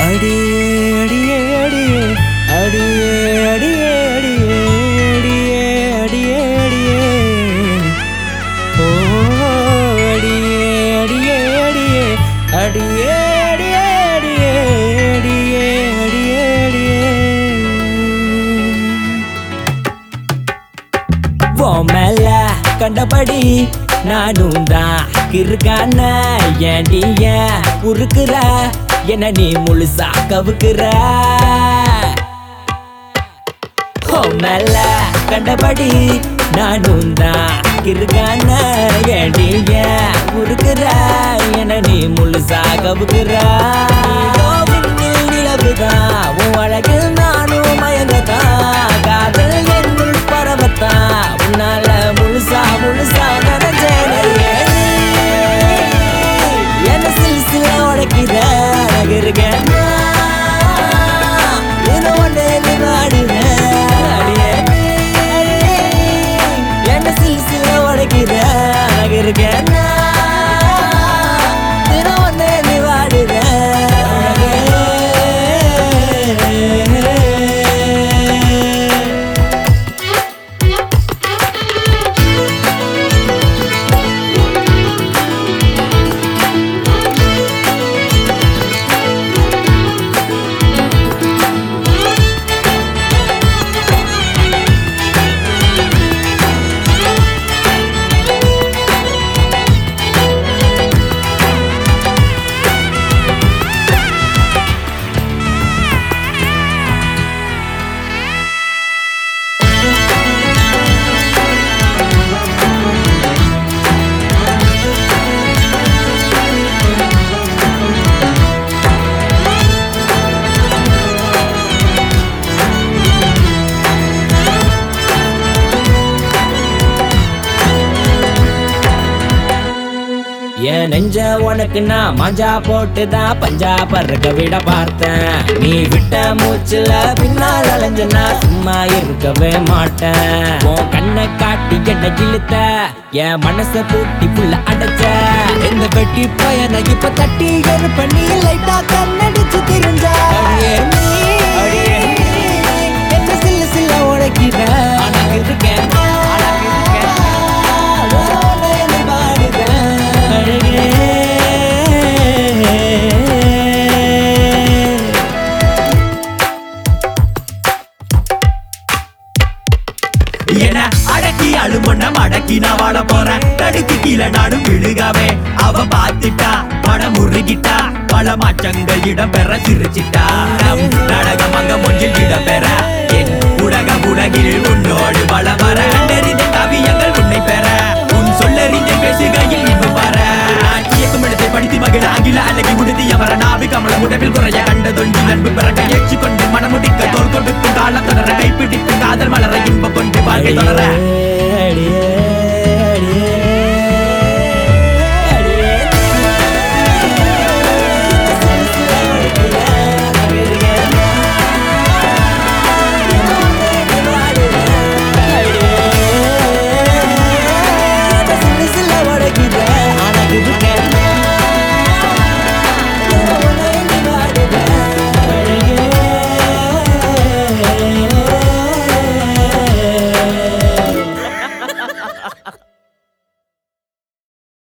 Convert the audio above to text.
அடியே அடியே அடியே அடியே அடியே அடியே அடியே அடியே அடியே ஓ அடியே அடியே அடியே அடியே அடியே அடியே அடியே அடியே அடியே உன் மேல கண்டபடி நானும் தான் இருக்கான ஏண்டி ஏன் உருக்குற என்ன நீ முழுசா கவுக்குற உன் மேல கண்டபடி நானும் தான் இருக்கான ஏண்டி ஏன் உருக்குற என்ன நீ முழுசா கவுக்குற நிலவுதான் உன் அழகில் நானும் மயங்கதான் காதல் என்னுள் பரவத்தான் உன்னால முழுசா முழுசா நினைச்சேனே என்ன சில சில உடைக்கிற நகருகேன் என்ன சில சில உடைக்கிற நகருகேன் தினம் ஒன்று நீ வாடுற என் நெஞ்ச உனக்கு நான் மஞ்சா போட்டுதான் பஞ்சா பறக்க விட பார்த்தேன் நீ விட்ட மூச்சுல பின்னால் அலைஞ்ச நான் சும்மா இருக்கவே மாட்டேன் உன் கண்ணை காட்டி என்ன இழுத்த என் மனச பூட்டி புள்ள அடைச்ச இந்த வெட்டி பயனை இப்ப தட்டி எரு பண்ணி லைட்டா கண்ணடிச்சு தெரிஞ்ச என்ன சில்ல சில்ல உடைக்கிற ஆனா இருக்கேன் ஆனா இருக்கேன் ஓலை என்னை பாடுறேன் அழகே என அடக்கி அழுமொன்னம் அடக்கி நான் வாழ போறேன் தடுக்கி கீழே நானும் விழுகாவே அவ பார்த்துட்டா படம் உருகிட்டா பல மாற்றங்கள் இடம் பெற சிரிச்சிட்டா நம் நாடகம் அங்க மொஞ்சில் இடம் பெற என் உலக உலகில் உன்னோடு வள வர கண்டறிந்த கவியங்கள் உன்னை பெற உன் சொல்லறிந்த பேசுகையில் இன்பு வர இயக்கும் இடத்தை படித்து மகிழ ஆங்கில அழகி முடித்து எவர நாவி கமல உடவில் குறைய கண்டதொன்று அன்பு பிறக்க ஏற்றி கொண்டு மனமுடிக்க தோல் கொடுக்கும் காலம் தொடர கைப்பிடித்து காதல் மலர இன்ப கொண்டு வாழ்க்கை தொடர